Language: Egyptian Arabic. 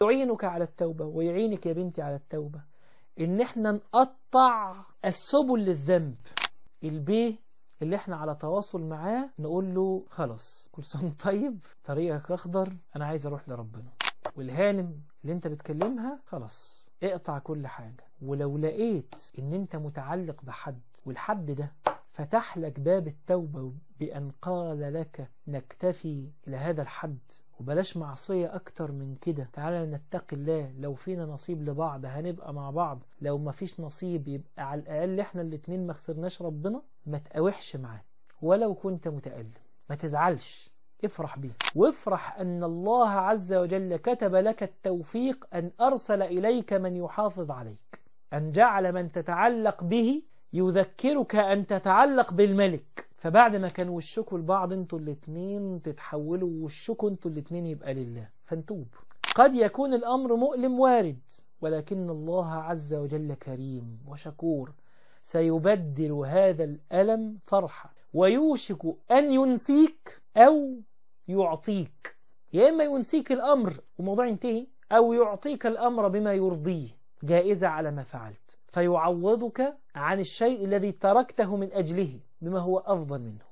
يعينك على التوبة ويعينك يا بنتي على التوبة إن إحنا نقطع السبل للذنب البيه اللي إحنا على تواصل معاه نقول له خلاص كل سنة طيب طريقك أخضر أنا عايز أروح لربنا والهانم اللي أنت بتكلمها خلاص اقطع كل حاجة ولو لقيت إن أنت متعلق بحد والحد ده فتح لك باب التوبة بأن قال لك نكتفي إلى هذا الحد وبلاش معصية أكتر من كده تعالى نتقي الله لو فينا نصيب لبعض هنبقى مع بعض لو ما فيش نصيب يبقى على الأقل احنا الاتنين ما خسرناش ربنا ما تقاوحش معاه ولو كنت متألم ما تزعلش افرح به وافرح أن الله عز وجل كتب لك التوفيق أن أرسل إليك من يحافظ عليك أن جعل من تتعلق به يذكرك أن تتعلق بالملك فبعد ما كان وشكوا لبعض انتوا الاتنين تتحولوا وشكوا انتوا الاتنين يبقى لله فانتوب قد يكون الأمر مؤلم وارد ولكن الله عز وجل كريم وشكور سيبدل هذا الألم فرحة ويوشك أن ينسيك أو يعطيك يا إما ينسيك الأمر وموضوع ينتهي أو يعطيك الأمر بما يرضيه جائزة على ما فعلت فيعوضك عن الشيء الذي تركته من أجله بما هو أفضل منه